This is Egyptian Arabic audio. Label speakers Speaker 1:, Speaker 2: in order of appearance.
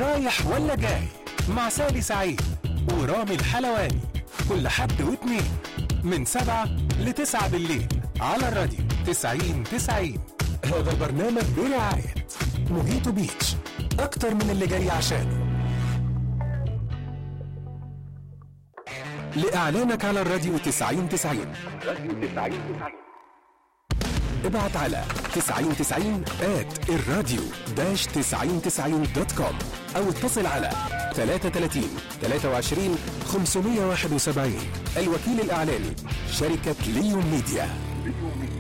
Speaker 1: رايح ولا جاي مع سالي سعيد ورامي الحلواني كل حد واتنين من سبعة لتسعة بالليل على الراديو تسعين تسعين هذا البرنامج برعاية موهيتو بيتش أكتر من اللي جاي عشانه لإعلانك على الراديو تسعين تسعين ابعت على 9090 at الراديو داش 9090 دوت كوم او اتصل على 33 23 571 الوكيل الاعلامي شركة ليون ميديا